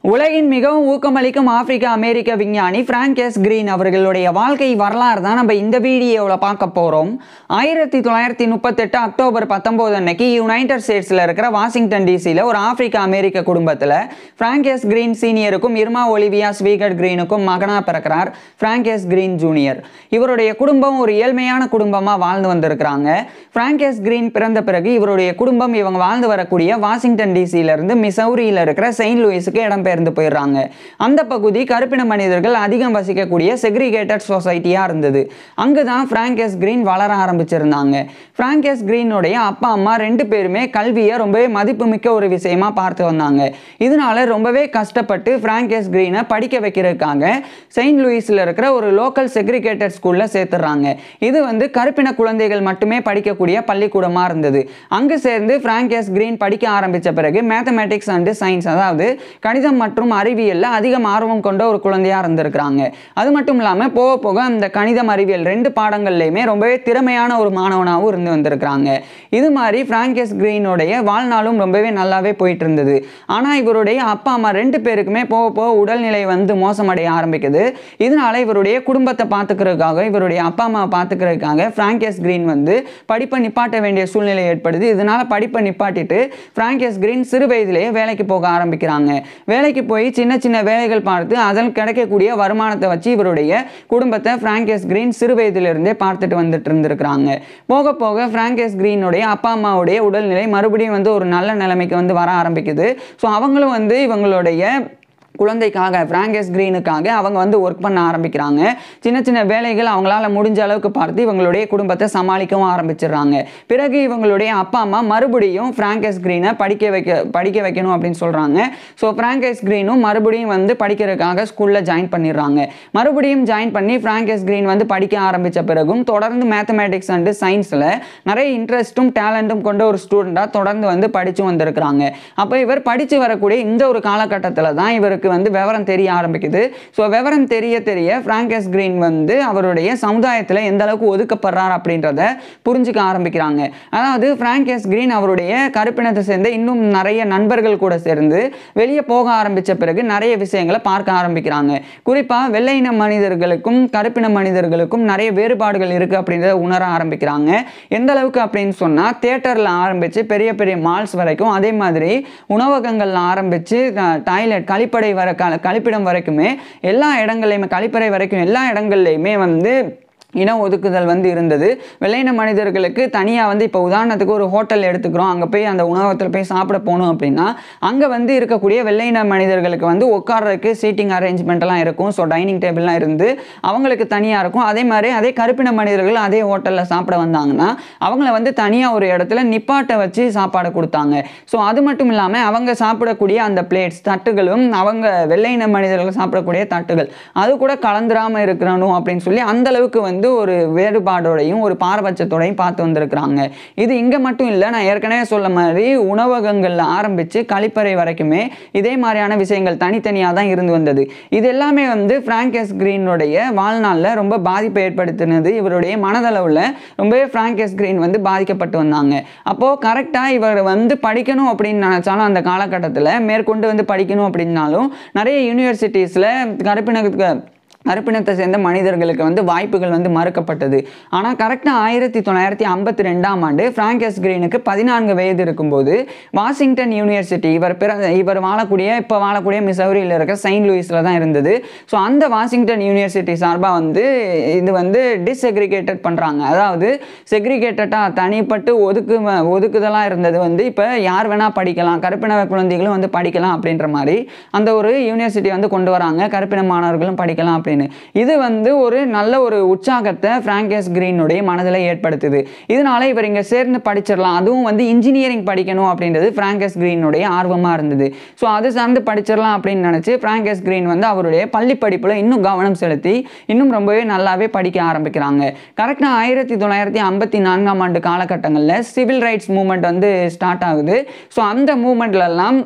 உலகின் மிகவும் ஊக்கமளிக்கும் ஆப்பிரிக்க அமெரிக்க விஞ்ஞானி பிராங்கெஸ் கிரீன் அவர்களுடைய வாழ்க்கை வரலாறு தான் நம்ம இந்த வீடியோவில் பார்க்க போகிறோம் ஆயிரத்தி தொள்ளாயிரத்தி முப்பத்தெட்டு அக்டோபர் பத்தொம்போது அன்னைக்கு யுனைடெட் ஸ்டேட்ஸில் இருக்கிற வாஷிங்டன் டிசியில் ஒரு ஆப்பிரிக்க அமெரிக்க குடும்பத்தில் பிராங்கெஸ் கிரீன் சீனியருக்கும் இர்மா ஒலிவியா ஸ்வீகட் கிரீனுக்கும் மகனாக பிறக்கிறார் பிராங்கெஸ் கிரீன் ஜூனியர் இவருடைய குடும்பம் ஒரு ஏழ்மையான குடும்பமாக வாழ்ந்து வந்திருக்கிறாங்க பிராங்கெஸ் கிரீன் பிறந்த பிறகு இவருடைய குடும்பம் இவங்க வாழ்ந்து வரக்கூடிய வாஷிங்டன் டிசியிலிருந்து மிசௌரியில் இருக்கிற செயின்ட் லூயிஸுக்கு இடம்பெயர்ந்து போயிடுறாங்க அந்த பகுதி கருப்பின மனிதர்கள் அதிகம் வசிக்கக்கூடிய செக்ரிகேட்டட் சொசைட்டியாக இருந்தது அங்கே தான் ஃப்ராங்கெஸ் கிரீன் வளர ஆரம்பிச்சிருந்தாங்க ஃப்ராங்கெஸ் கிரீனுடைய அப்பா அம்மா ரெண்டு பேருமே கல்வியை ரொம்பவே மதிப்புமிக்க ஒரு விஷயமா பார்த்து வந்தாங்க இதனால ரொம்பவே கஷ்டப்பட்டு ஃப்ராங்கெஸ் கிரீனை படிக்க வைக்கிறதுக்காக செயின்ட் லூயிஸில் இருக்கிற ஒரு லோக்கல் செக்ரிகேட்டட் ஸ்கூலில் சேர்த்துறாங்க இது வந்து கருப்பின குழந்தைகள் மட்டுமே படிக்கக்கூடிய பள்ளிக்கூடமாக இருந்தது அங்கு சேர்ந்து ஃப்ராங்கெஸ் கிரீன் படிக்க ஆரம்பித்த பிறகு மேத்தமேட்டிக்ஸ் அண்டு சயின்ஸ் அதாவது கணிதம் மற்றும் அறிவியலில் அதிகம் ஆர்வம் கொண்ட ஒரு குழந்தையாக இருந்திருக்கிறாங்க அது மட்டும் இல்லாமல் போக போக அந்த கணிதம் அறிவியல் ரெண்டு பாடங்கள்லையுமே ரொம்பவே திறமையான ஒரு மாணவனாகவும் இருந்து வந்திருக்கிறாங்க இது மாதிரி ஃப்ராங்கெஸ் கிரீனுடைய வாழ்நாளும் ரொம்பவே நல்லாவே போயிட்டு இருந்தது ஆனால் இவருடைய அப்பா அம்மா ரெண்டு பேருக்குமே போக போக உடல்நிலை வந்து மோசமடைய ஆரம்பிக்குது இதனால இவருடைய குடும்பத்தை பார்த்துக்கிறதுக்காக இவருடைய அப்பா அம்மாவை பார்த்துக்கிறதுக்காக ஃப்ராங்கெஸ் கிரீன் வந்து படிப்பை நிப்பாட்ட வேண்டிய சூழ்நிலை ஏற்படுது இதனால படிப்பை நிப்பாட்டிட்டு ஃப்ராங்கெஸ் கிரீன் சிறு வயதிலேயே வேலைக்கு போக ஆரம்பிக்கிறாங்க வேலைக்கு போய் சின்ன சின்ன வேலைகள் பார்த்து அதில் கிடைக்கக்கூடிய வருமானத்தை வச்சு இவருடைய குடும்பத்தை ஃப்ராங்கெஸ் கிரீன் சிறு வயதிலிருந்தே பார்த்துட்டு வந்துட்டு இருந்திருக்கிறாங்க போக போக ஃப்ராங்கெஸ் கிரீனுடைய அப்பா அம்மாவுடைய உடல்நிலை மறுபடியும் வந்து ஒரு நல்ல நிலைமைக்கு வந்து வர ஆரம்பிக்குது ஸோ அவங்களும் வந்து இவங்களுடைய குழந்தைக்காக ஃப்ராங்கஸ் கிரீனுக்காக அவங்க வந்து ஒர்க் பண்ண ஆரம்பிக்கிறாங்க சின்ன சின்ன வேலைகள் அவங்களால முடிஞ்ச அளவுக்கு பார்த்து இவங்களுடைய குடும்பத்தை சமாளிக்கவும் ஆரம்பிச்சிடுறாங்க பிறகு இவங்களுடைய அப்பா அம்மா மறுபடியும் ஃப்ராங்கஸ் கிரீனை படிக்க வைக்க படிக்க வைக்கணும் அப்படின்னு சொல்கிறாங்க ஸோ ஃப்ராங்கஸ் கிரீனும் மறுபடியும் வந்து படிக்கிறதுக்காக ஸ்கூலில் ஜாயின் பண்ணிடுறாங்க மறுபடியும் ஜாயின் பண்ணி ஃப்ராங்கஸ் கிரீன் வந்து படிக்க ஆரம்பித்த பிறகும் தொடர்ந்து மேத்தமேட்டிக்ஸ் அண்டு சயின்ஸில் நிறைய இன்ட்ரெஸ்ட்டும் டேலண்ட்டும் கொண்ட ஒரு ஸ்டூடெண்ட்டாக தொடர்ந்து வந்து படித்து வந்திருக்கிறாங்க அப்போ இவர் படித்து வரக்கூடிய இந்த ஒரு காலகட்டத்தில் தான் இவருக்கு வந்து விவரம் தெரிய ஆரம்பிக்குது ஸோ விவரம் தெரிய தெரிய ஃப்ராங்கஸ் கிரீன் வந்து அவருடைய சமுதாயத்தில் எந்த அளவுக்கு ஒதுக்கப்படுறார் அப்படின்றத புரிஞ்சுக்க ஆரம்பிக்கிறாங்க அதாவது ஃப்ராங்கஸ் கிரீன் அவருடைய கருப்பினத்தை சேர்ந்து இன்னும் நிறைய நண்பர்கள் கூட சேர்ந்து வெளியே போக ஆரம்பித்த பிறகு நிறைய விஷயங்களை பார்க்க ஆரம்பிக்கிறாங்க குறிப்பாக வெள்ளையின மனிதர்களுக்கும் கருப்பின மனிதர்களுக்கும் நிறைய வேறுபாடுகள் இருக்குது அப்படின்றத உணர ஆரம்பிக்கிறாங்க எந்த அளவுக்கு அப்படின்னு சொன்னால் தேட்டரில் ஆரம்பித்து பெரிய பெரிய மால்ஸ் வரைக்கும் அதே மாதிரி உணவகங்களில் ஆரம்பித்து டாய்லெட் கழிப்படை வர க கழிப்பிடம் வரைக்குமே எல்லா இடங்கள்லையுமே கழிப்பறை வரைக்கும் எல்லா இடங்கள்லையுமே வந்து இன ஒதுக்குதல் வந்து இருந்தது வெள்ளையின மனிதர்களுக்கு தனியாக வந்து இப்போ உதாரணத்துக்கு ஒரு ஹோட்டல் எடுத்துக்கிறோம் அங்கே போய் அந்த உணவகத்தில் போய் சாப்பிட போகணும் அப்படின்னா அங்கே வந்து இருக்கக்கூடிய வெள்ளையின மனிதர்களுக்கு வந்து உட்கார்றதுக்கு சீட்டிங் அரேஞ்ச்மெண்ட்லாம் இருக்கும் ஸோ டைனிங் டேபிள்லாம் இருந்து அவங்களுக்கு தனியாக இருக்கும் அதே மாதிரி அதே கருப்பின மனிதர்கள் அதே ஹோட்டலில் சாப்பிட வந்தாங்கன்னா அவங்கள வந்து தனியாக ஒரு இடத்துல நிப்பாட்டை வச்சு சாப்பாடு கொடுத்தாங்க ஸோ அது மட்டும் இல்லாமல் அவங்க சாப்பிடக்கூடிய அந்த பிளேட்ஸ் தட்டுகளும் அவங்க வெள்ளையின மனிதர்கள் சாப்பிடக்கூடிய தட்டுகள் அது கூட கலந்துராமல் இருக்கணும் அப்படின்னு சொல்லி அந்த அளவுக்கு வந்து ஒரு வேறுபாடோடையும் ஒரு பாரபட்சத்தோடையும் பார்த்து வந்திருக்கிறாங்க இது இங்கே மட்டும் இல்லை நான் ஏற்கனவே சொல்ல மாதிரி உணவகங்களில் ஆரம்பித்து கழிப்பறை வரைக்குமே இதே மாதிரியான விஷயங்கள் தனித்தனியாக தான் இருந்து வந்தது இது எல்லாமே வந்து ஃப்ராங்கஸ் கிரீனுடைய வாழ்நாளில் ரொம்ப பாதிப்பை ஏற்படுத்தினது இவருடைய மனதளவில் ரொம்பவே ஃப்ராங்கஸ் கிரீன் வந்து பாதிக்கப்பட்டு வந்தாங்க அப்போது கரெக்டாக இவர் வந்து படிக்கணும் அப்படின்னு நினச்சாலும் அந்த காலகட்டத்தில் மேற்கொண்டு வந்து படிக்கணும் அப்படின்னாலும் நிறைய யூனிவர்சிட்டிஸில் கருப்பினத்துக்கு கருப்பினத்தை சேர்ந்த மனிதர்களுக்கு வந்து வாய்ப்புகள் வந்து மறுக்கப்பட்டது ஆனால் கரெக்டாக ஆயிரத்தி தொள்ளாயிரத்தி ஐம்பத்தி ரெண்டாம் ஆண்டு ஃப்ராங்கஸ் கிரீனுக்கு பதினான்கு வயது இருக்கும்போது வாஷிங்டன் யூனிவர்சிட்டி இவர் பிறந்த இவர் வாழக்கூடிய இப்போ வாழக்கூடிய மிசௌரியில் இருக்கிற செயின்ட் லூயிஸில் தான் இருந்தது ஸோ அந்த வாஷிங்டன் யூனிவர்சிட்டி சார்பாக வந்து இது வந்து டிஸ்செக்ரிகேட்டட் பண்ணுறாங்க அதாவது செக்ரிகேட்டடாக தனிப்பட்டு ஒதுக்கு ஒதுக்குதலாக இருந்தது வந்து இப்போ யார் வேணால் படிக்கலாம் கருப்பின குழந்தைகளும் வந்து படிக்கலாம் அப்படின்ற மாதிரி அந்த ஒரு யூனிவர்சிட்டி வந்து கொண்டு வராங்க கருப்பின மாணவர்களும் படிக்கலாம் அப்படின்னு இது வந்து ஒரு நல்ல ஒரு உற்சாகத்தை ஃப்ராங்கஸ் கிரீனுடைய மனதில் ஏற்படுத்துது இதனால இவர் இங்கே சேர்ந்து படிச்சிடலாம் அதுவும் வந்து இன்ஜினியரிங் படிக்கணும் அப்படின்றது ஃப்ராங்கஸ் கிரீனுடைய ஆர்வமாக இருந்தது ஸோ அது சார்ந்து படிச்சிடலாம் அப்படின்னு நினச்சி ஃப்ராங்கஸ் கிரீன் வந்து அவருடைய பள்ளி படிப்பில் இன்னும் கவனம் செலுத்தி இன்னும் ரொம்பவே நல்லாவே படிக்க ஆரம்பிக்கிறாங்க கரெக்டாக ஆயிரத்தி தொள்ளாயிரத்தி ஐம்பத்தி நான்காம் ஆண்டு காலகட்டங்களில் சிவில் ரைட்ஸ் மூவ்மெண்ட் வந்து ஸ்டார்ட் ஆகுது ஸோ அந்த மூவ்மெண்ட்லலாம்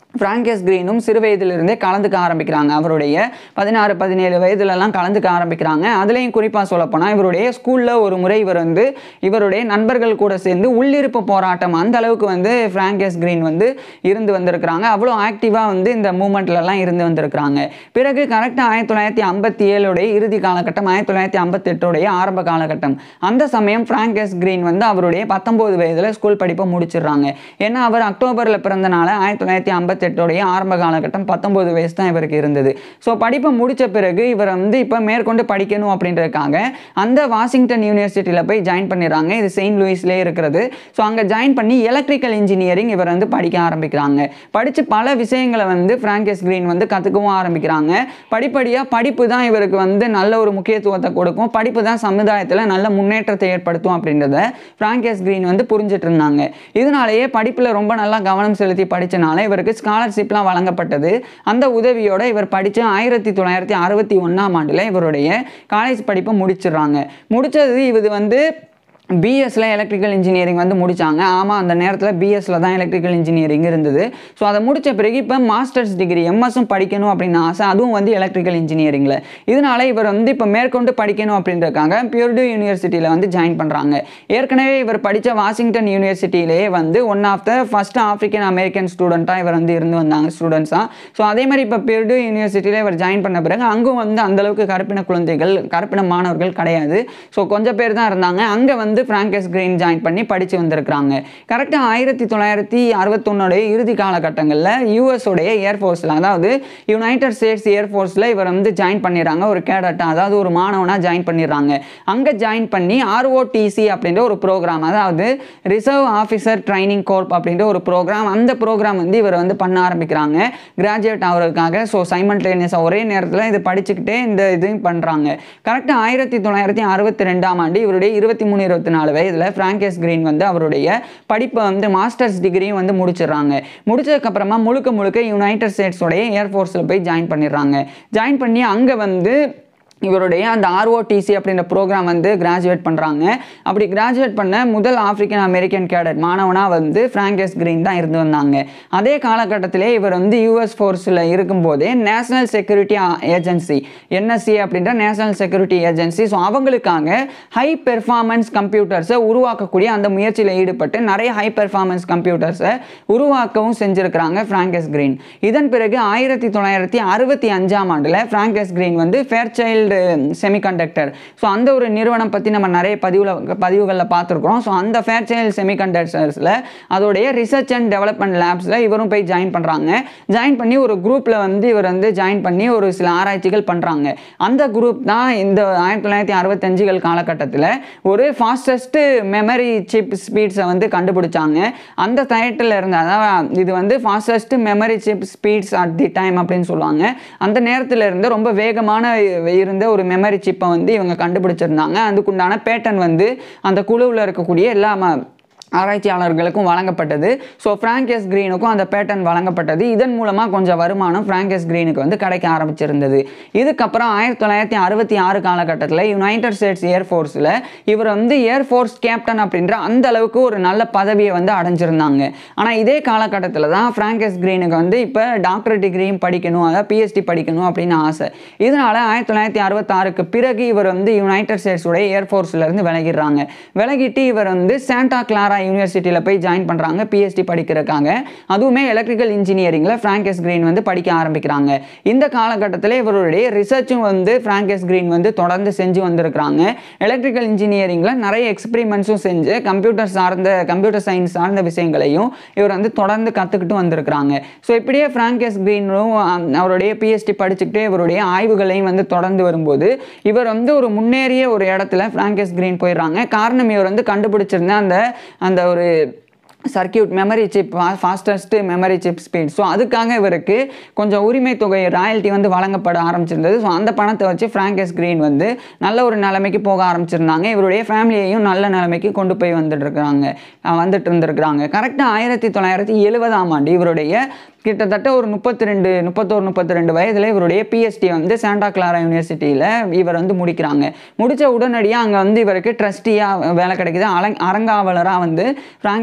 பிராங்கஸ் கிரீனும் சிறு வயதிலிருந்தே கலந்துக்க ஆரம்பிக்கிறாங்க அவருடைய பதினாறு பதினேழு வயதுலலாம் கலந்துக்க ஆரம்பிக்கிறாங்க அதுலேயும் குறிப்பாக சொல்லப்போனால் இவருடைய ஸ்கூலில் ஒரு முறை இவர் வந்து இவருடைய நண்பர்கள் கூட சேர்ந்து உள்ளிருப்பு போராட்டம் அந்த அளவுக்கு வந்து பிராங்கஸ் கிரீன் வந்து இருந்து வந்திருக்கிறாங்க அவ்வளோ ஆக்டிவாக வந்து இந்த மூமெண்ட்லலாம் இருந்து வந்திருக்கிறாங்க பிறகு கரெக்டாக ஆயிரத்தி தொள்ளாயிரத்தி ஐம்பத்தி ஏழுடைய இறுதி காலகட்டம் ஆயிரத்தி தொள்ளாயிரத்தி ஐம்பத்தெட்டுடைய ஆரம்ப காலகட்டம் அந்த சமயம் பிராங்கஸ் கிரீன் வந்து அவருடைய பத்தொம்போது வயதில் ஸ்கூல் படிப்பை முடிச்சிடுறாங்க ஏன்னா அவர் அக்டோபரில் பிறந்தனால ஆயிரத்தி தொள்ளாயிரத்தி ஐம்பத்தெட்டுடைய ஆரம்ப காலகட்டம் பத்தொம்போது வயசு தான் இவருக்கு இருந்தது ஸோ படிப்பை முடித்த பிறகு இவர் வந்து இப்போ மேற்கொண்டு படிக்கணும் அப்படின்றதுக்காக அந்த வாஷிங்டன் யூனிவர்சிட்டியில் போய் ஜாயின் பண்ணிடுறாங்க இது செயின்ட் லூயிஸ்லேயே இருக்கிறது ஸோ அங்கே ஜாயின் பண்ணி எலக்ட்ரிக்கல் இன்ஜினியரிங் இவர் வந்து படிக்க ஆரம்பிக்கிறாங்க படித்து பல விஷயங்களை வந்து பிராங்கஸ் கிரீன் வந்து கற்றுக்கவும் ஆரம்பிக்கிறாங்க படிப்படியாக படிப்பு தான் இவருக்கு வந்து நல்ல ஒரு முக்கியத்துவத்தை கொடுக்கும் படிப்பு தான் சமுதாயத்தில் நல்ல முன்னேற்றத்தை ஏற்படுத்தும் அப்படின்றத பிராங்கஸ் கிரீன் வந்து புரிஞ்சிட்டு இருந்தாங்க இதனாலேயே படிப்பில் ரொம்ப நல்லா கவனம் செலுத்தி படித்தனால இவருக்கு ஸ்காலர்ஷிப்லாம் வழங்கப்பட்டது அந்த உதவியோட இவர் படித்து ஆயிரத்தி தொள்ளாயிரத்தி அறுபத்தி ஒன்றாம் ஆண்டில் இவருடைய காலேஜ் படிப்பை முடிச்சிடுறாங்க முடித்தது இது வந்து பிஎஸ்ல எலக்ட்ரிக்கல் இன்ஜினியரிங் வந்து முடித்தாங்க ஆமாம் அந்த நேரத்தில் பிஎஸ்ல தான் எலக்ட்ரிக்கல் இன்ஜினியரிங் இருந்தது ஸோ அதை முடித்த பிறகு இப்போ மாஸ்டர்ஸ் டிகிரி எம்எஸும் படிக்கணும் அப்படின்னு ஆசை அதுவும் வந்து எலக்ட்ரிக்கல் இன்ஜினியரிங்கில் இதனால இவர் வந்து இப்போ மேற்கொண்டு படிக்கணும் அப்படின்றதுக்காக பியூர்டு யூனிவர்சிட்டியில் வந்து ஜாயின் பண்ணுறாங்க ஏற்கனவே இவர் படித்த வாஷிங்டன் யூனிவர்சிட்டியிலேயே வந்து one of the first African American ஸ்டூடெண்ட்டாக இவர் வந்து இருந்து வந்தாங்க ஸ்டூடெண்ட்ஸாக ஸோ அதே மாதிரி இப்போ பியூர்டு யூனிவர்சிட்டியில் இவர் ஜாயின் பண்ண பிறகு அங்கும் வந்து அந்தளவுக்கு கருப்பின குழந்தைகள் கருப்பின மாணவர்கள் கிடையாது ஸோ கொஞ்சம் பேர் தான் இருந்தாங்க அங்கே வந்து பிராங்கஸ் கிரீன் ஜாயின் பண்ணி படித்து வந்திருக்கிறாங்க கரெக்டாக ஆயிரத்தி தொள்ளாயிரத்தி அறுபத்தொன்னுடைய இறுதி காலகட்டங்களில் யூஎஸோடைய ஏர்ஃபோர்ஸில் அதாவது யுனைடெட் ஸ்டேட்ஸ் ஏர்ஃபோர்ஸில் இவர் வந்து ஜாயின் பண்ணிடுறாங்க ஒரு கேடட்டாக அதாவது ஒரு மாணவனாக ஜாயின் பண்ணிடுறாங்க அங்கே ஜாயின் பண்ணி ஆர்ஓடிசி அப்படின்ற ஒரு ப்ரோக்ராம் அதாவது ரிசர்வ் ஆஃபீஸர் ட்ரைனிங் கோர்ப் அப்படின்ற ஒரு ப்ரோக்ராம் அந்த ப்ரோக்ராம் வந்து இவர் வந்து பண்ண ஆரம்பிக்கிறாங்க கிராஜுவேட் ஆகிறதுக்காக ஸோ சைமல்டேனியஸாக ஒரே நேரத்தில் இது படிச்சுக்கிட்டே இந்த இதையும் பண்ணுறாங்க கரெக்டாக ஆயிரத்தி தொள்ளாயிரத்தி அறுபத்தி ரெண்டாம் ஆண்டு இவருடைய இருபத்தி மூணு இருபத்தி நாலு வயதில் ஃப்ராங்கஸ் கிரீன் வந்து அவருடைய படிப்பை வந்து மாஸ்டர்ஸ் டிகிரியும் வந்து முடிச்சிடுறாங்க முடிச்சதுக்கப்புறமா முழுக்க முழுக்க யுனைடெட் ஸ்டேட்ஸோடைய ஏர்ஃபோர்ஸில் போய் ஜாயின் பண்ணிடுறாங்க ஜாயின் பண்ணி அங்கே வந்து இவருடைய அந்த ஆர்ஓடிசி அப்படின்ற ப்ரோக்ராம் வந்து கிராஜுவேட் பண்ணுறாங்க அப்படி கிராஜுவேட் பண்ண முதல் ஆப்பிரிக்கன் அமெரிக்கன் கேடட் மாணவனாக வந்து ஃப்ராங்கஸ் கிரீன் தான் இருந்து வந்தாங்க அதே காலகட்டத்திலே இவர் வந்து யூஎஸ் ஃபோர்ஸில் இருக்கும்போதே நேஷனல் செக்யூரிட்டி ஏஜென்சி என்எஸ்சி அப்படின்ற நேஷனல் செக்யூரிட்டி ஏஜென்சி ஸோ அவங்களுக்காக ஹை பெர்ஃபார்மன்ஸ் கம்ப்யூட்டர்ஸை உருவாக்கக்கூடிய அந்த முயற்சியில் ஈடுபட்டு நிறைய ஹை பெர்ஃபார்மன்ஸ் கம்ப்யூட்டர்ஸை உருவாக்கவும் செஞ்சுருக்கிறாங்க ஃப்ராங்கஸ் கிரீன் இதன் பிறகு ஆயிரத்தி தொள்ளாயிரத்தி அறுபத்தி அஞ்சாம் ஆண்டில் ஃப்ராங்கஸ் கிரீன் வந்து ஃபேர்சைல்டு செமிகண்டக்டர் ஸோ அந்த ஒரு நிறுவனம் பற்றி நம்ம நிறைய பதிவில் பதிவுகளில் பார்த்துருக்குறோம் ஸோ அந்த ஃபேர்சைல்டு செமிகண்டக்டர்ஸில் அதோடைய ரிசர்ச் அண்ட் டெவலப்மெண்ட் லேப்ஸில் இவரும் போய் ஜாயின் பண்ணுறாங்க ஜாயின் பண்ணி ஒரு குரூப்பில் வந்து இவர் வந்து ஜாயின் பண்ணி ஒரு சில ஆராய்ச்சிகள் பண்ணுறாங்க அந்த குரூப் தான் இந்த ஆயிரத்தி தொள்ளாயிரத்தி அறுபத்தஞ்சுகள் காலகட்டத்தில் ஒரு ஃபாஸ்டஸ்ட்டு மெமரி சிப் ஸ்பீட்ஸை வந்து கண்டுபிடிச்சாங்க அந்த டயட்டில் இருந்த அதாவது இது வந்து fastest memory chip speeds at the time அப்படின்னு சொல்லுவாங்க அந்த நேரத்தில் இருந்து ரொம்ப வேகமான இருந்த ஒரு மெமரி சிப்பை வந்து இவங்க கண்டுபிடிச்சிருந்தாங்க அதுக்குண்டான பேட்டன் வந்து அந்த குழுவில் இருக்கக்கூடிய எல்லா ம- ஆராய்ச்சியாளர்களுக்கும் வழங்கப்பட்டது ஸோ ஃப்ராங்கஸ் கிரீனுக்கும் அந்த பேட்டன் வழங்கப்பட்டது இதன் மூலமாக கொஞ்சம் வருமானம் ஃப்ராங்கஸ் கிரீனுக்கு வந்து கிடைக்க ஆரம்பிச்சிருந்தது இதுக்கப்புறம் ஆயிரத்தி தொள்ளாயிரத்தி அறுபத்தி ஆறு காலகட்டத்தில் யுனைடெட் ஸ்டேட்ஸ் ஏர்ஃபோர்ஸில் இவர் வந்து ஏர்ஃபோர்ஸ் கேப்டன் அப்படின்ற அந்த அளவுக்கு ஒரு நல்ல பதவியை வந்து அடைஞ்சிருந்தாங்க ஆனால் இதே காலகட்டத்தில் தான் ஃப்ராங்கஸ் கிரீனுக்கு வந்து இப்போ டாக்டர் டிகிரியும் படிக்கணும் அதாவது பிஎஸ்டி படிக்கணும் அப்படின்னு ஆசை இதனால ஆயிரத்தி தொள்ளாயிரத்தி அறுபத்தாறுக்கு பிறகு இவர் வந்து யுனைடெட் ஸ்டேட்ஸுடைய ஏர்ஃபோர்ஸ்ல இருந்து விலகிடுறாங்க விலகிட்டு இவர் வந்து சாண்டா கிளாரா யூனிவர்சிட்டியில் போய் ஜாயின் பண்ணுறாங்க பிஎஸ்டி படிக்கிறதுக்காக அதுவுமே எலக்ட்ரிக்கல் இன்ஜினியரிங்கில் ஃப்ராங்கஸ் கிரீன் வந்து படிக்க ஆரம்பிக்கிறாங்க இந்த காலகட்டத்தில் இவருடைய ரிசர்ச்சும் வந்து ஃப்ராங்கஸ் கிரீன் வந்து தொடர்ந்து செஞ்சு வந்திருக்கிறாங்க எலக்ட்ரிக்கல் இன்ஜினியரிங்கில் நிறைய எக்ஸ்பெரிமெண்ட்ஸும் செஞ்சு கம்ப்யூட்டர் சார்ந்த கம்ப்யூட்டர் சயின்ஸ் சார்ந்த விஷயங்களையும் இவர் வந்து தொடர்ந்து கற்றுக்கிட்டு வந்திருக்கிறாங்க ஸோ இப்படியே ஃப்ராங்கஸ் கிரீனும் அஹ், அவருடைய பிஎஸ்டி படிச்சுக்கிட்டே இவருடைய ஆய்வுகளையும் வந்து தொடர்ந்து வரும்போது இவர் வந்து ஒரு முன்னேறிய ஒரு இடத்துல ஃப்ராங்கஸ் கிரீன் போயிடுறாங்க காரணம் இவர் வந்து கண்டுபிடிச்சிருந்த அந்த அந்த ஒரு circuit memory chip fastest memory chip speed so அதுக்காக இவருக்கு கொஞ்சம் உரிமை தொகை ராயல்ட்டி வந்து வழங்கப்பட ஆரம்பிச்சிருந்தது ஸோ அந்த பணத்தை வச்சு ஃப்ராங்கஸ் கிரீன் வந்து நல்ல ஒரு நிலைமைக்கு போக ஆரம்பிச்சிருந்தாங்க இவருடைய ஃபேமிலியையும் நல்ல நிலைமைக்கு கொண்டு போய் வந்துட்டு இருக்கிறாங்க அஹ் வந்துட்டு இருந்திருக்கிறாங்க கரெக்டாக ஆயிரத்தி தொள்ளாயிரத்தி எழுபதாம் ஆண்டு இவருடைய கிட்டத்தட்ட ஒரு முப்பத்தி ரெண்டு முப்பத்தோரு முப்பத்தி ரெண்டு வயதில் இவருடைய பிஎஸ்டி வந்து சாண்டா கிளாரா யூனிவர்சிட்டியில் இவர் வந்து முடிக்கிறாங்க முடித்த உடனடியாக அங்கே வந்து இவருக்கு ட்ரஸ்டியாக வேலை கிடைக்குது அலங் அரங்காவலராக வந்து ஃப்ராங்கஸ் கிரீனுக்கு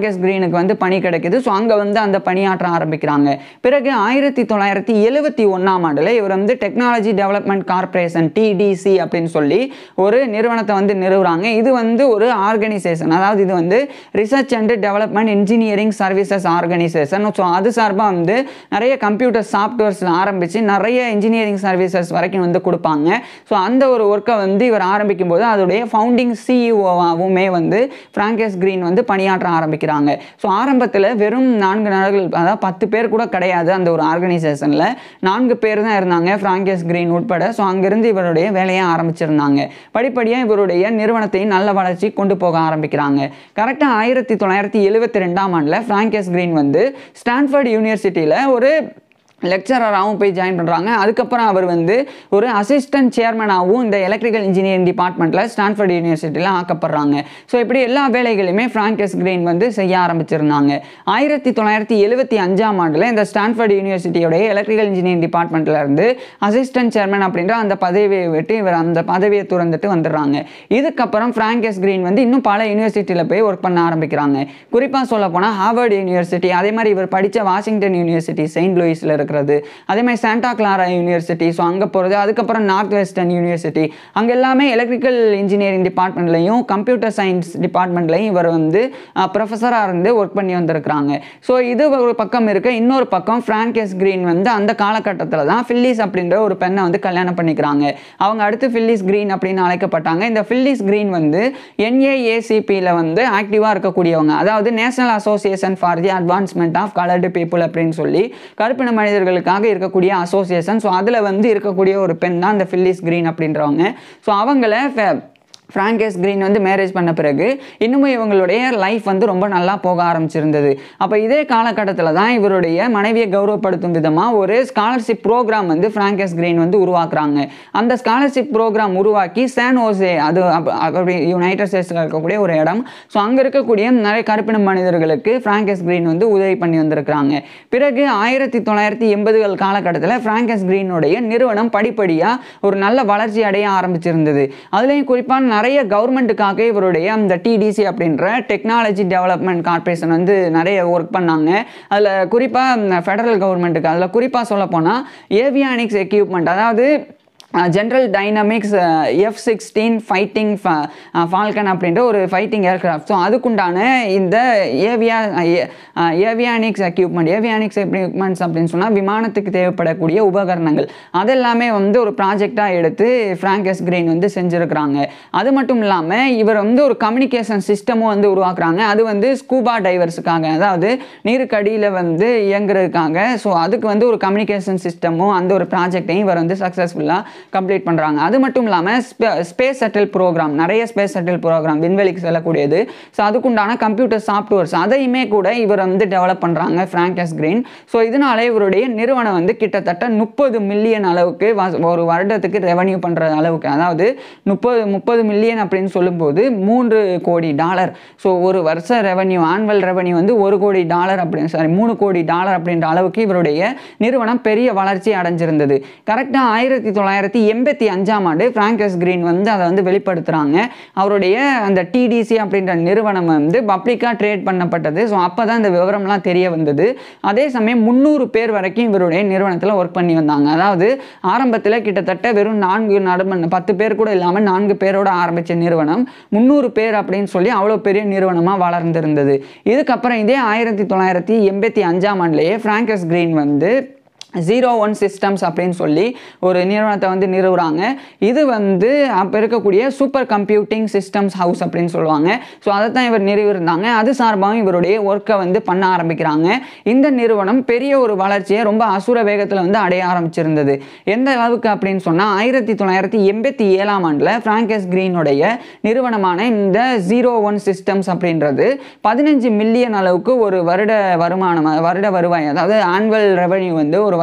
கிரீனுக்கு வந்து பணி கிடைக்குது ஸோ அங்கே வந்து அந்த பணியாற்ற ஆரம்பிக்கிறாங்க பிறகு ஆயிரத்தி தொள்ளாயிரத்தி எழுவத்தி ஒன்றாம் ஆண்டில் இவர் வந்து டெக்னாலஜி டெவலப்மெண்ட் கார்ப்பரேஷன் டிடிசி அப்படின்னு சொல்லி ஒரு நிறுவனத்தை வந்து நிறுவுறாங்க இது வந்து ஒரு ஆர்கனைசேஷன் அதாவது இது வந்து research and development engineering services organisation so அது சார்பாக வந்து நிறைய கம்ப்யூட்டர் சாஃப்ட்வேர்ஸ் ஆரம்பித்து நிறைய இன்ஜினியரிங் சர்வீசஸ் வரைக்கும் வந்து கொடுப்பாங்க ஸோ அந்த ஒரு ஒர்க்கை வந்து இவர் ஆரம்பிக்கும் போது அதோடைய ஃபவுண்டிங் சிஇஓவாகவுமே வந்து ஃப்ராங்கஸ் கிரீன் வந்து பணியாற்ற ஆரம்பிக்கிறாங்க ஸோ ஆரம்பத்தில் வெறும் நான்கு நாடுகள் அதாவது பத்து பேர் கூட கிடையாது அந்த ஒரு ஆர்கனைசேஷனில் நான்கு பேர் தான் இருந்தாங்க ஃப்ராங்கஸ் கிரீன் உட்பட ஸோ அங்கிருந்து இவருடைய வேலையை ஆரம்பிச்சிருந்தாங்க படிப்படியாக இவருடைய நிறுவனத்தை நல்ல வளர்ச்சி கொண்டு போக ஆரம்பிக்கிறாங்க கரெக்டாக ஆயிரத்தி தொள்ளாயிரத்தி எழுபத்தி ரெண்டாம் ஆண்டில் ஃப்ராங்கஸ் கிரீன் வந்து ஸ்டான்ஃபர்ட் யூனிவர்சிட்டியில் ஒரு லெக்சரராகவும் போய் ஜாயின் பண்ணுறாங்க அதுக்கப்புறம் அவர் வந்து ஒரு அசிஸ்டன்ட் சேர்மனாகவும் இந்த எலக்ட்ரிக்கல் இன்ஜினியரிங் டிபார்ட்மெண்ட்டில் ஸ்டான்ஃபர்ட் யூனிவர்சிட்டியில் ஆக்கப்படுறாங்க ஸோ இப்படி எல்லா வேலைகளையுமே ஃப்ராங்கஸ் கிரீன் வந்து செய்ய ஆரம்பிச்சிருந்தாங்க ஆயிரத்தி தொள்ளாயிரத்தி எழுபத்தி அஞ்சாம் ஆண்டில் இந்த ஸ்டான்ஃபர்ட் யூனிவர்சிட்டியோடைய எலக்ட்ரிக்கல் இன்ஜினியரிங் டிபார்ட்மெண்ட்டில் இருந்து அசிஸ்டன்ட் சேர்மன் அப்படின்ற அந்த பதவியை விட்டு இவர் அந்த பதவியை துறந்துட்டு வந்துடுறாங்க இதுக்கப்புறம் ஃப்ராங்கஸ் கிரீன் வந்து இன்னும் பல யூனிவர்சிட்டியில் போய் ஒர்க் பண்ண ஆரம்பிக்கிறாங்க குறிப்பாக சொல்ல போனால் ஹார்வர்ட் யூனிவர்சிட்டி அதே மாதிரி இவர் படித்த வாஷிங்டன் யூனிவர்சிட்டி செயின்ட் லூயிஸில் இருக்கிறது அதே மாதிரி சாண்டா கிளாரா யூனிவர்சிட்டி ஸோ அங்கே போகிறது அதுக்கப்புறம் நார்த் வெஸ்டர்ன் யூனிவர்சிட்டி அங்கே எல்லாமே எலக்ட்ரிக்கல் இன்ஜினியரிங் டிபார்ட்மெண்ட்லையும் கம்ப்யூட்டர் சயின்ஸ் டிபார்ட்மெண்ட்லையும் இவர் வந்து ப்ரொஃபஸராக இருந்து ஒர்க் பண்ணி வந்திருக்கிறாங்க ஸோ இது ஒரு பக்கம் இருக்க இன்னொரு பக்கம் ஃப்ராங்கஸ் கிரீன் வந்து அந்த காலகட்டத்தில் தான் ஃபில்லிஸ் அப்படின்ற ஒரு பெண்ணை வந்து கல்யாணம் பண்ணிக்கிறாங்க அவங்க அடுத்து ஃபில்லிஸ் கிரீன் அப்படின்னு அழைக்கப்பட்டாங்க இந்த ஃபில்லிஸ் கிரீன் வந்து என்ஏஏசிபியில் வந்து ஆக்டிவாக இருக்கக்கூடியவங்க அதாவது national association for the advancement of coloured people அப்படின்னு சொல்லி கருப்பின மனிதர்களுக்காக இருக்கக்கூடிய அசோசியேஷன் ஸோ அதில் வந்து இருக்கக்கூடிய ஒரு பெண் தான் இந்த ஃபில்லிஸ் கிரீன் அப்படின்றவங்க ஸோ அவங்கள ஃபே- ஃப்ராங்கஸ் கிரீன் வந்து மேரேஜ் பண்ண பிறகு இன்னுமும் இவங்களுடைய லைஃப் வந்து ரொம்ப நல்லா போக ஆரம்பிச்சிருந்தது அப்போ இதே காலகட்டத்தில் தான் இவருடைய மனைவியை கௌரவப்படுத்தும் விதமாக ஒரு ஸ்காலர்ஷிப் ப்ரோக்ராம் வந்து ஃப்ராங்கஸ் கிரீன் வந்து உருவாக்குறாங்க அந்த ஸ்காலர்ஷிப் ப்ரோக்ராம் உருவாக்கி சான் ஓசே அது அப்ப- அப்படி யுனைடெட் ஸ்டேட்ஸில் இருக்கக்கூடிய ஒரு இடம் ஸோ அங்கே இருக்கக்கூடிய நிறைய கருப்பின மனிதர்களுக்கு ஃப்ராங்கஸ் கிரீன் வந்து உதவி பண்ணி வந்திருக்கிறாங்க பிறகு ஆயிரத்தி தொள்ளாயிரத்தி எண்பதுகள் காலகட்டத்தில் ஃப்ராங்கஸ் கிரீனுடைய நிறுவனம் படிப்படியாக ஒரு நல்ல வளர்ச்சி அடைய ஆரம்பிச்சிருந்தது அதுலேயும் குறிப்பாக நிறைய கவர்மெண்ட்டுக்காக இவருடைய அந்த டிடிசி அப்படின்ற டெக்னாலஜி டெவலப்மெண்ட் கார்ப்பரேஷன் வந்து நிறைய ஒர்க் பண்ணாங்க அதில் குறிப்பாக ஃபெடரல் கவர்மெண்ட்டுக்கு அதில் குறிப்பாக சொல்ல போனால் ஏவியானிக்ஸ் எக்யூப்மெண்ட் அதாவது General Dynamics F sixteen Fighting Falcon அப்படின்ற ஒரு ஃபைட்டிங் ஏர்க்ராஃப்ட் ஸோ அதுக்குண்டான இந்த ஏவியா ஏவியானிக்ஸ் எக்யூப்மெண்ட் ஏவியானிக்ஸ் எக்யூப்மெண்ட்ஸ் அப்படின்னு சொன்னால் விமானத்துக்கு தேவைப்படக்கூடிய உபகரணங்கள் அதெல்லாமே வந்து ஒரு ப்ராஜெக்டாக எடுத்து ஃப்ராங்கஸ் கிரீன் வந்து செஞ்சுருக்கிறாங்க அது மட்டும் இல்லாமல் இவர் வந்து ஒரு கம்யூனிகேஷன் சிஸ்டமும் வந்து உருவாக்குறாங்க அது வந்து ஸ்கூபா டைவர்ஸுக்காக அதாவது நீருக்கடியில் வந்து இயங்குறதுக்காக ஸோ அதுக்கு வந்து ஒரு கம்யூனிகேஷன் சிஸ்டமும் அந்த ஒரு ப்ராஜெக்டையும் இவர் வந்து சக்ஸஸ்ஃபுல்லாக கம்ப்ளீட் பண்ணுறாங்க அது மட்டும் இல்லாமல் ஸ்பேஸ் செட்டில் ப்ரோக்ராம் நிறைய ஸ்பேஸ் செட்டில் ப்ரோக்ராம் விண்வெளிக்கு செல்லக்கூடியது ஸோ அதுக்குண்டான கம்ப்யூட்டர் சாஃப்ட்வேர்ஸ் அதையுமே கூட இவர் வந்து டெவலப் பண்ணுறாங்க ஃப்ராங்கஸ் கிரீன் ஸோ இதனால இவருடைய நிறுவனம் வந்து கிட்டத்தட்ட முப்பது மில்லியன் அளவுக்கு வ- ஒரு வருடத்துக்கு ரெவன்யூ பண்ணுற அளவுக்கு அதாவது முப்பது முப்பது மில்லியன் அப்படின்னு சொல்லும்போது மூன்று கோடி டாலர் ஸோ ஒரு வருஷ ரெவன்யூ ஆனுவல் ரெவன்யூ வந்து ஒரு கோடி டாலர் அப்படின்னு சாரி மூணு கோடி டாலர் அப்படின்ற அளவுக்கு இவருடைய நிறுவனம் பெரிய வளர்ச்சி அடைஞ்சிருந்தது கரெக்டாக ஆயிரத்தி தொள்ளாயிரத்தி எண்பத்தி அஞ்சாம் ஆண்டு ஃப்ராங்கஸ் கிரீன் வந்து அதை வந்து வெளிப்படுத்துகிறாங்க அவருடைய அந்த டிடிசி அப்படின்ற நிறுவனம் வந்து பப்ளிக்காக ட்ரேட் பண்ணப்பட்டது ஸோ அப்போ தான் இந்த விவரம்லாம் தெரிய வந்தது அதே சமயம் முந்நூறு பேர் வரைக்கும் இவருடைய நிறுவனத்தில் ஒர்க் பண்ணி வந்தாங்க அதாவது ஆரம்பத்தில் கிட்டத்தட்ட வெறும் நான்கு நடுமன் பத்து பேர் கூட இல்லாமல் நான்கு பேரோட ஆரம்பித்த நிறுவனம் முந்நூறு பேர் அப்படின்னு சொல்லி அவ்வளோ பெரிய நிறுவனமாக வளர்ந்திருந்தது இதுக்கப்புறம் இதே ஆயிரத்தி தொள்ளாயிரத்தி எண்பத்தி அஞ்சாம் ஆண்டுலேயே ஃப்ராங்கஸ் கிரீன் வந்து ஜீரோ ஒன் சிஸ்டம்ஸ் அப்படின்னு சொல்லி ஒரு நிறுவனத்தை வந்து நிறுவுறாங்க இது வந்து அப்போ இருக்கக்கூடிய சூப்பர் கம்ப்யூட்டிங் சிஸ்டம்ஸ் ஹவுஸ் அப்படின்னு சொல்லுவாங்க ஸோ அதை தான் இவர் நிறுவிருந்தாங்க அது சார்பாகவும் இவருடைய ஒர்க்கை வந்து பண்ண ஆரம்பிக்கிறாங்க இந்த நிறுவனம் பெரிய ஒரு வளர்ச்சியை ரொம்ப அசுர வேகத்தில் வந்து அடைய ஆரம்பிச்சிருந்தது எந்த அளவுக்கு அப்படின்னு சொன்னால் ஆயிரத்தி தொள்ளாயிரத்தி எண்பத்தி ஏழாம் ஆண்டில் ஃப்ராங்கஸ் கிரீனுடைய நிறுவனமான இந்த ஜீரோ ஒன் சிஸ்டம்ஸ் அப்படின்றது பதினஞ்சு மில்லியன் அளவுக்கு ஒரு வருட வருமானம் வருட வருவாய் அதாவது ஆனுவல் ரெவன்யூ வந்து ஒரு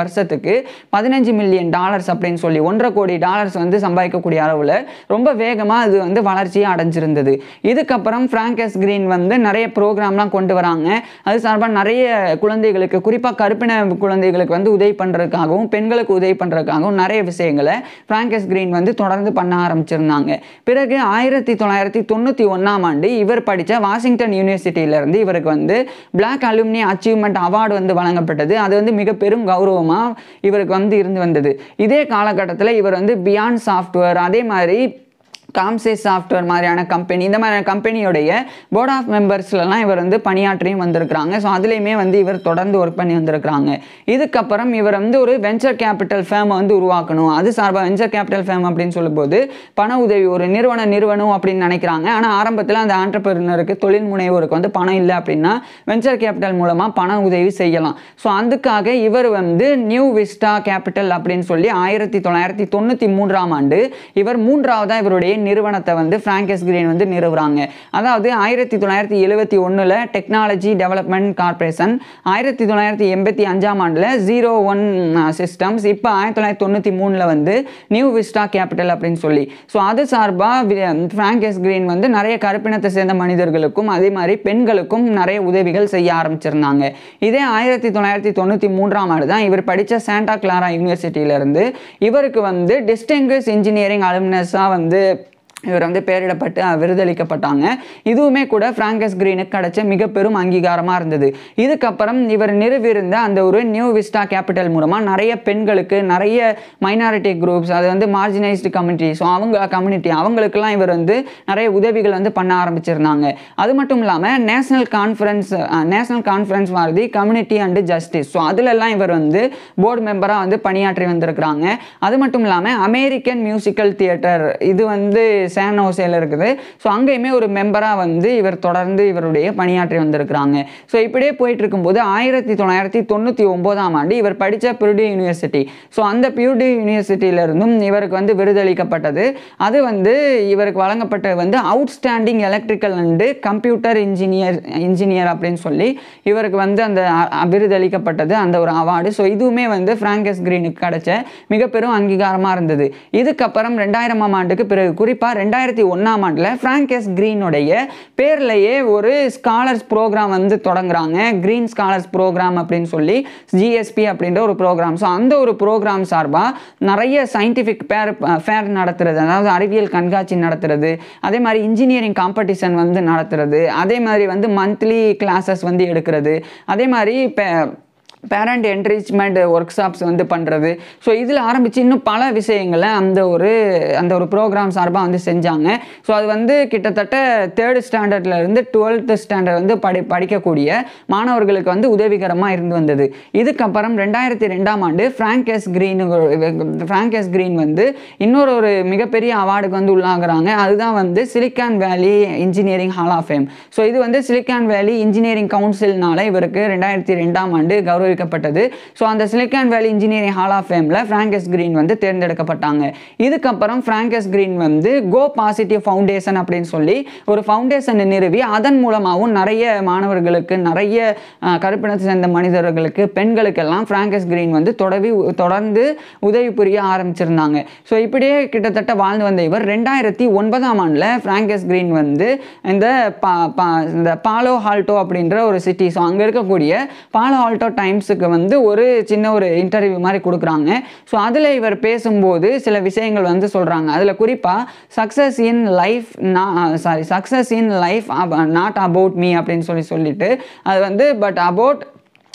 வருஷத்துக்கு பதினஞ்சு மில்லியன் டாலர்ஸ் அப்படின்னு சொல்லி ஒன்றரை கோடி டாலர்ஸ் வந்து சம்பாதிக்கக்கூடிய அளவில் ரொம்ப வேகமாக அது வந்து வளர்ச்சியை அடைஞ்சிருந்தது இதுக்கப்புறம் ஃப்ராங்கஸ் கிரீன் வந்து நிறைய ப்ரோக்ராம்லாம் கொண்டு வராங்க அது சார்பாக நிறைய குழந்தைகளுக்கு குறிப்பாக கருப்பின குழந்தைகளுக்கு வந்து உதவி பண்ணுறதுக்காகவும் பெண்களுக்கு உதவி பண்ணுறதுக்காகவும் நிறைய விஷயங்களை ஃப்ராங்கஸ் கிரீன் வந்து தொடர்ந்து பண்ண ஆரம்பிச்சிருந்தாங்க பிறகு ஆயிரத்தி தொள்ளாயிரத்தி தொண்ணூற்றி ஒன்றாம் ஆண்டு இவர் படித்த வாஷிங்டன் யூனிவர்சிட்டியிலேருந்து இவருக்கு வந்து பிளாக் அலுமினி அச்சீவ்மெண்ட் அவார்டு வந்து வழங்கப்பட்டது அது வந்து மிக பெரும் கௌரவமாக இவருக்கு வந்து இருந்து வந்தது இதே காலகட்டத்தில் இவர் வந்து பியாண்ட் சாஃப்ட்வேர் அதே மாதிரி காம்சே சாஃப்ட்வேர் மாதிரியான கம்பெனி இந்த மாதிரியான கம்பெனியோடைய போர்ட் ஆஃப் மெம்பர்ஸ்லலாம் இவர் வந்து பணியாற்றியும் வந்திருக்கிறாங்க ஸோ அதுலேயுமே வந்து இவர் தொடர்ந்து ஒர்க் பண்ணி வந்திருக்கிறாங்க இதுக்கப்புறம் இவர் வந்து ஒரு வெஞ்சர் கேபிட்டல் ஃபேமை வந்து உருவாக்கணும் அது சார்பாக வெஞ்சர் கேபிட்டல் ஃபேம் அப்படின்னு சொல்லும்போது பண உதவி ஒரு நிறுவனம் நிறுவனம் அப்படின்னு நினைக்கிறாங்க ஆனால் ஆரம்பத்தில் அந்த ஆண்டர்பிரினருக்கு தொழில் முனைவோருக்கு வந்து பணம் இல்லை அப்படின்னா வெஞ்சர் கேபிட்டல் மூலமாக பண உதவி செய்யலாம் ஸோ அதுக்காக இவர் வந்து நியூ விஸ்டா கேபிட்டல் அப்படின்னு சொல்லி ஆயிரத்தி தொள்ளாயிரத்தி தொண்ணூற்றி மூன்றாம் ஆண்டு இவர் மூன்றாவதாக இவருடைய நிறுவனத்தை வந்து ஃப்ராங்கஸ் கிரீன் வந்து நிறுவுறாங்க அதாவது ஆயிரத்தி தொள்ளாயிரத்தி எழுபத்தி ஒன்றில் டெக்னாலஜி டெவலப்மெண்ட் கார்ப்பரேஷன் ஆயிரத்தி தொள்ளாயிரத்தி எண்பத்தி அஞ்சாம் ஆண்டில் ஜீரோ ஒன் சிஸ்டம்ஸ் இப்போ ஆயிரத்தி தொள்ளாயிரத்தி தொண்ணூற்றி மூணில் வந்து நியூ விஸ்டா கேபிட்டல் அப்படின்னு சொல்லி ஸோ அது சார்பாக ஃப்ராங்கஸ் கிரீன் வந்து நிறைய கருப்பினத்தை சேர்ந்த மனிதர்களுக்கும் அதே மாதிரி பெண்களுக்கும் நிறைய உதவிகள் செய்ய ஆரம்பிச்சிருந்தாங்க இதே ஆயிரத்தி தொள்ளாயிரத்தி தொண்ணூற்றி மூன்றாம் ஆண்டு தான் இவர் படித்த சாண்டா கிளாரா யூனிவர்சிட்டியிலேருந்து இவருக்கு வந்து டிஸ்டிங்கிஷ் இன்ஜினியரிங் அலுமினஸாக வந்து இவர் வந்து பெயரிடப்பட்டு அஹ், விருதளிக்கப்பட்டாங்க இதுவுமே கூட ஃப்ராங்கஸ் கிரீனுக்கு கிடைச்ச மிக பெரும் அங்கீகாரமாக இருந்தது இதுக்கப்புறம் இவர் நிறுவியிருந்த அந்த ஒரு நியூ விஸ்டா கேபிட்டல் மூலமாக நிறைய பெண்களுக்கு நிறைய மைனாரிட்டி குரூப்ஸ் அது வந்து மார்ஜினைஸ்டு கம்யூனிட்டி ஸோ அவங்க கம்யூனிட்டி அவங்களுக்கெல்லாம் இவர் வந்து நிறைய உதவிகள் வந்து பண்ண ஆரம்பிச்சிருந்தாங்க அது மட்டும் இல்லாமல் national conference national conference for the community and justice so அதிலெல்லாம் இவர் வந்து போர்டு மெம்பராக வந்து பணியாற்றி வந்திருக்கிறாங்க அது மட்டும் இல்லாமல் அமெரிக்கன் மியூசிக்கல் தியேட்டர் இது வந்து சேன் ஹோசேல இருக்குது ஸோ அங்கேயுமே ஒரு மெம்பராக வந்து இவர் தொடர்ந்து இவருடைய பணியாற்றி வந்திருக்கிறாங்க ஸோ இப்படியே போயிட்டு இருக்கும்போது ஆயிரத்தி தொள்ளாயிரத்தி தொண்ணூற்றி ஒம்போதாம் ஆண்டு இவர் படித்த பியூடி யூனிவர்சிட்டி ஸோ அந்த பியூடி யூனிவர்சிட்டியிலிருந்தும் இவருக்கு வந்து விருதளிக்கப்பட்டது அது வந்து இவருக்கு வழங்கப்பட்டது வந்து outstanding electrical and computer engineer engineer அப்படின்னு சொல்லி இவருக்கு வந்து அந்த அ- அ- விருதளிக்கப்பட்டது அந்த ஒரு அவார்டு ஸோ இதுவுமே வந்து ஃப்ராங்கஸ் கிரீனுக்கு கிடைச்ச மிக பெரும் அங்கீகாரமாக இருந்தது இதுக்கப்புறம் ரெண்டாயிரமாம் ஆண்டுக்கு பிறகு குறிப்பாக ரெண்டாயிரத்தி ஒன்றாம் ஆண்டில் ஃப்ராங்கஸ் கிரீனுடைய பேர்லையே ஒரு ஸ்காலர்ஸ் ப்ரோக்ராம் வந்து தொடங்குறாங்க கிரீன் ஸ்காலர்ஸ் ப்ரோக்ராம் அப்படின்னு சொல்லி ஜிஎஸ்பி அப்படின்ற ஒரு ப்ரோக்ராம் ஸோ அந்த ஒரு ப்ரோக்ராம் சார்பாக நிறைய சயின்டிஃபிக் பேர் ஃபேர் நடத்துறது அதாவது அறிவியல் கண்காட்சி நடத்துறது அதே மாதிரி இன்ஜினியரிங் காம்படிஷன் வந்து நடத்துறது அதே மாதிரி வந்து மந்த்லி கிளாஸஸ் வந்து எடுக்கிறது அதே மாதிரி இப்போ பேரண்ட் என்ரிச்மெண்ட் ஒர்க் ஷாப்ஸ் வந்து பண்ணுறது ஸோ இதில் ஆரம்பித்து இன்னும் பல விஷயங்களை அந்த ஒரு அந்த ஒரு ப்ரோக்ராம் சார்பாக வந்து செஞ்சாங்க ஸோ அது வந்து கிட்டத்தட்ட தேர்ட் ஸ்டாண்டர்ட்லேருந்து டுவெல்த்து ஸ்டாண்டர்ட் வந்து படி படிக்கக்கூடிய மாணவர்களுக்கு வந்து உதவிகரமாக இருந்து வந்தது இதுக்கப்புறம் ரெண்டாயிரத்தி ரெண்டாம் ஆண்டு ஃப்ராங்கஸ் கிரீன் ஃப்ராங்கஸ் கிரீன் வந்து இன்னொரு ஒரு மிகப்பெரிய அவார்டுக்கு வந்து உள்ளாகுறாங்க அதுதான் வந்து Silicon Valley engineering hall of fame so இது வந்து சிலிக்கான் வேலி இன்ஜினியரிங் கவுன்சில்னால இவருக்கு ரெண்டாயிரத்தி ரெண்டாம் ஆண்டு கௌரவிக்கப்பட்டது ஸோ அந்த Silicon Valley engineering hall of ஃபேமில் ஃப்ராங்கஸ் கிரீன் வந்து தேர்ந்தெடுக்கப்பட்டாங்க இதுக்கப்புறம் ஃப்ராங்கஸ் கிரீன் வந்து கோ பாசிட்டிவ் ஃபவுண்டேஷன் அப்படின்னு சொல்லி ஒரு ஃபவுண்டேஷனை நிறுவி அதன் மூலமாகவும் நிறைய மாணவர்களுக்கு நிறைய அஹ், கருப்பினத்தை சேர்ந்த மனிதர்களுக்கு பெண்களுக்கெல்லாம் ஃப்ராங்கஸ் கிரீன் வந்து தொடவி தொடர்ந்து உதவி புரிய ஆரம்பிச்சிருந்தாங்க ஸோ இப்படியே கிட்டத்தட்ட வாழ்ந்து வந்த இவர் ரெண்டாயிரத்தி ஒன்பதாம் ஆண்டில் ஃப்ராங்கஸ் கிரீன் வந்து இந்த பா பா இந்த பாலோ ஹால்டோ அப்படின்ற ஒரு சிட்டி ஸோ அங்கே இருக்கக்கூடிய பாலோ ஹால்டோ டைம்ஸுக்கு வந்து ஒரு சின்ன ஒரு இன்டர்வியூ மாதிரி கொடுக்குறாங்க ஸோ அதில் இவர் பேசும்போது சில விஷயங்கள் வந்து சொல்கிறாங்க அதில் குறிப்பாக success in life sorry success in life not about me அப்படின்னு சொல்லி சொல்லிட்டு அது வந்து but about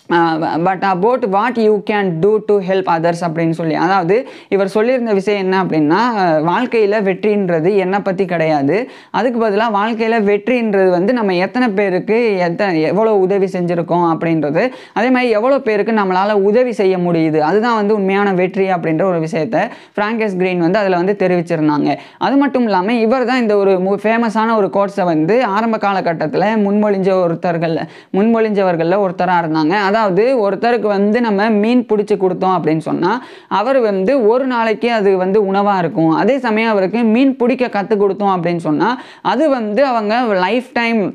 but about what you can do to help others அப்படின்னு சொல்லி அதாவது இவர் சொல்லியிருந்த விஷயம் என்ன அப்படின்னா வாழ்க்கையில் வெற்றின்றது என்னை பற்றி கிடையாது அதுக்கு பதிலாக வாழ்க்கையில் வெற்றின்றது வந்து நம்ம எத்தனை பேருக்கு எத்தனை எவ்வளோ உதவி செஞ்சுருக்கோம் அப்படின்றது அதே மாதிரி எவ்வளோ பேருக்கு நம்மளால் உதவி செய்ய முடியுது அதுதான் வந்து உண்மையான வெற்றி அப்படின்ற ஒரு விஷயத்தை ஃப்ராங்கஸ் கிரீன் வந்து அதில் வந்து தெரிவிச்சிருந்தாங்க அது மட்டும் இல்லாமல் இவர் தான் இந்த ஒரு ஃபேமஸான ஒரு கோர்ஸை வந்து ஆரம்ப காலகட்டத்தில் முன்மொழிஞ்ச ஒருத்தர்கள் முன்மொழிஞ்சவர்களில் ஒருத்தராக இருந்தாங்க அதாவது ஒருத்தருக்கு வந்து நம்ம மீன் பிடிச்சி கொடுத்தோம் அப்படின்னு சொன்னால் அவர் வந்து ஒரு நாளைக்கு அது வந்து உணவாக இருக்கும் அதே சமயம் அவருக்கு மீன் பிடிக்க கற்றுக் கொடுத்தோம் அப்படின்னு சொன்னால் அது வந்து அவங்க லைஃப் டைம்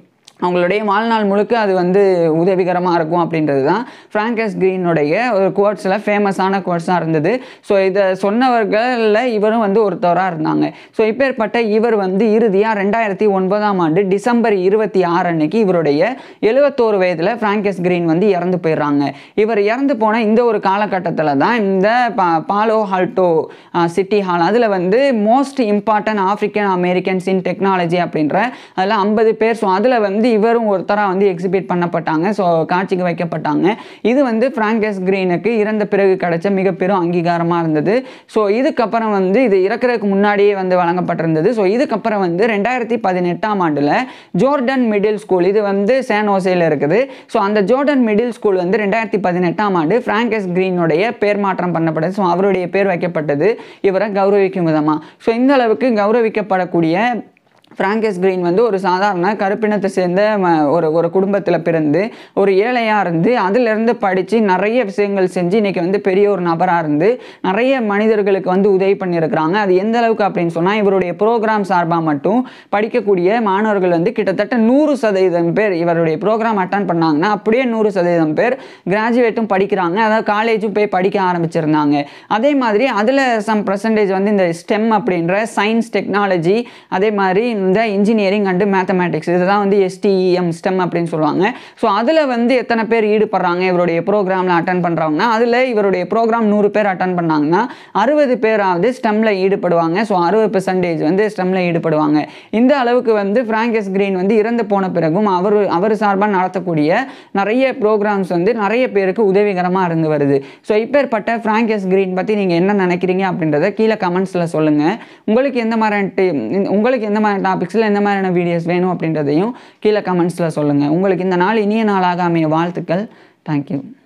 அவங்களுடைய வாழ்நாள் முழுக்க அது வந்து உதவிகரமாக இருக்கும் அப்படின்றது தான் ஃப்ராங்கஸ் க்ரீனுடைய ஒரு கோட்ஸில் ஃபேமஸான கோட்ஸாக இருந்தது ஸோ இதை சொன்னவர்களில் இவரும் வந்து ஒருத்தராக இருந்தாங்க ஸோ இப்பேற்பட்ட இவர் வந்து இறுதியாக ரெண்டாயிரத்தி ஒன்பதாம் ஆண்டு டிசம்பர் இருபத்தி ஆறு அன்னைக்கு இவருடைய எழுபத்தோரு வயதில் ஃப்ராங்கஸ் க்ரீன் வந்து இறந்து போயிடுறாங்க இவர் இறந்து போன இந்த ஒரு காலகட்டத்தில் தான் இந்த பா பாலோ ஹால்டோ சிட்டி ஹால் அதில் வந்து most important African Americans in technology அப்படின்ற அதில் ஐம்பது பேர் ஸோ அதில் வந்து இவரும் ஒருத்தராக வந்து எக்ஸிபிட் பண்ணப்பட்டாங்க ஸோ காட்சிக்கு வைக்கப்பட்டாங்க இது வந்து ஃப்ராங்கஸ் கிரீனுக்கு இறந்த பிறகு கிடைச்ச மிகப்பெரும் அங்கீகாரமாக இருந்தது ஸோ இதுக்கப்புறம் வந்து இது இறக்குறதுக்கு முன்னாடியே வந்து வழங்கப்பட்டிருந்தது ஸோ இதுக்கப்புறம் வந்து ரெண்டாயிரத்தி பதினெட்டாம் ஆண்டில் ஜோர்டன் மிடில் ஸ்கூல் இது வந்து சேன் ஓசையில் இருக்குது ஸோ அந்த ஜோர்டன் மிடில் ஸ்கூல் வந்து ரெண்டாயிரத்தி பதினெட்டாம் ஆண்டு ஃப்ராங்கஸ் கிரீனுடைய பேர் மாற்றம் பண்ணப்பட்டது ஸோ அவருடைய பேர் வைக்கப்பட்டது இவரை கௌரவிக்கும் விதமாக ஸோ இந்த அளவுக்கு கௌரவிக்கப்படக்கூடிய ஃப்ராங்கஸ் கிரீன் வந்து ஒரு சாதாரண கருப்பினத்தை சேர்ந்த ம- ஒரு ஒரு குடும்பத்தில் பிறந்து ஒரு ஏழையாக இருந்து அதிலிருந்து படித்து நிறைய விஷயங்கள் செஞ்சு இன்னைக்கு வந்து பெரிய ஒரு நபராக இருந்து நிறைய மனிதர்களுக்கு வந்து உதவி பண்ணியிருக்கிறாங்க அது எந்த அளவுக்கு அப்படின்னு சொன்னால் இவருடைய ப்ரோக்ராம் சார்பாக மட்டும் படிக்கக்கூடிய மாணவர்கள் வந்து கிட்டத்தட்ட நூறு சதவீதம் பேர் இவருடைய ப்ரோக்ராம் அட்டன் பண்ணாங்கன்னா அப்படியே நூறு சதவீதம் பேர் கிராஜுவேட்டும் படிக்கிறாங்க அதாவது காலேஜும் போய் படிக்க ஆரம்பிச்சிருந்தாங்க அதே மாதிரி அதில் சம் பர்சன்டேஜ் வந்து இந்த ஸ்டெம் அப்படின்ற சயின்ஸ் டெக்னாலஜி அதே மாதிரி இந்த இன்ஜினியரிங் அண்டு மேத்தமேட்டிக்ஸ் இதுதான் வந்து எஸ்டிஇஎம் ஸ்டெம் அப்படின்னு சொல்லுவாங்க ஸோ அதில் வந்து எத்தனை பேர் ஈடுபடுறாங்க இவருடைய ப்ரோக்ராமில் அட்டன் பண்ணுறாங்கன்னா அதில் இவருடைய ப்ரோக்ராம் நூறு பேர் அட்டன் பண்ணாங்கன்னா அறுபது பேராவது ஸ்டெம்மில் ஈடுபடுவாங்க ஸோ அறுபது பெர்சன்டேஜ் வந்து ஸ்டெம்மில் ஈடுபடுவாங்க இந்த அளவுக்கு வந்து ஃப்ராங்கஸ் கிரீன் வந்து இறந்து போன பிறகும் அவர் அவர் சார்பாக நடத்தக்கூடிய நிறைய ப்ரோக்ராம்ஸ் வந்து நிறைய பேருக்கு உதவிகரமாக இருந்து வருது ஸோ இப்பேற்பட்ட ஃப்ராங்கஸ் கிரீன் பற்றி நீங்கள் என்ன நினைக்கிறீங்க அப்படின்றத கீழே கமெண்ட்ஸில் சொல்லுங்கள் உங்களுக்கு எந்த மாதிரியான டி- உங்களுக்கு எந்த மாதிரி டாபிக்ஸில் எந்த மாதிரியான வீடியோஸ் வேணும் அப்படின்றதையும் கீழே கமெண்ட்ஸில் சொல்லுங்கள் உங்களுக்கு இந்த நாள் இனிய நாளாக அமைய வாழ்த்துக்கள் தேங்க்யூ